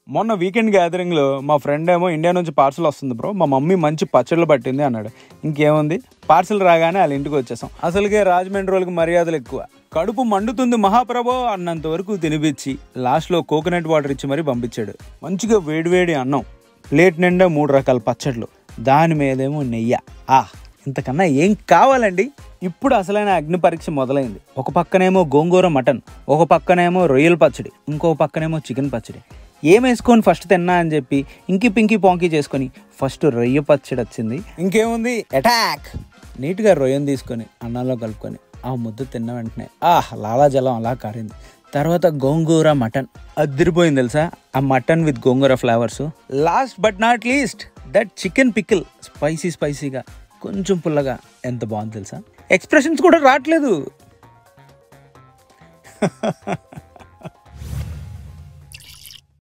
మొన్న వీకెండ్ గ్యాదరింగ్లో మా ఫ్రెండ్ ఏమో ఇండియా నుంచి పార్సల్ వస్తుంది బ్రో మా మమ్మీ మంచి పచ్చళ్ళు పట్టింది అన్నాడు ఇంకేముంది పార్సల్ రాగానే వాళ్ళ ఇంటికి వచ్చేసాం అసలుకే రాజమండ్రి వాళ్ళకి మర్యాదలు ఎక్కువ కడుపు మండుతుంది మహాప్రభో అన్నంత వరకు తినిపించి లాస్ట్లో కోకోనట్ వాటర్ ఇచ్చి మరీ పంపించాడు మంచిగా వేడివేడి అన్నం ప్లేట్ నిండా మూడు రకాల పచ్చళ్ళు దాని మీదేమో నెయ్యి ఆ ఇంతకన్నా ఏం కావాలండి ఇప్పుడు అసలైన అగ్ని పరీక్ష మొదలైంది ఒక పక్కనేమో గోంగూర మటన్ ఒక పక్కనేమో రొయ్యల పచ్చడి ఇంకో పక్కనేమో చికెన్ పచ్చడి ఏం వేసుకొని ఫస్ట్ తిన్నా అని చెప్పి ఇంకి పింకి పాంకి చేసుకొని ఫస్ట్ రొయ్య పచ్చడి వచ్చింది ఇంకేముంది అటాక్ నీట్గా రొయ్యను తీసుకొని అన్నంలో కలుపుకొని ఆ ముద్ద తిన్న వెంటనే ఆహ్ లాలాజలం అలా కారింది తర్వాత గోంగూర మటన్ అదిరిపోయింది తెలుసా ఆ mutton with gongura flavours last but not least that chicken pickle spicy స్పైసీగా కొంచెం పుల్లగా ఎంత బాగుంది తెలుసా ఎక్స్ప్రెషన్స్ కూడా రావట్లేదు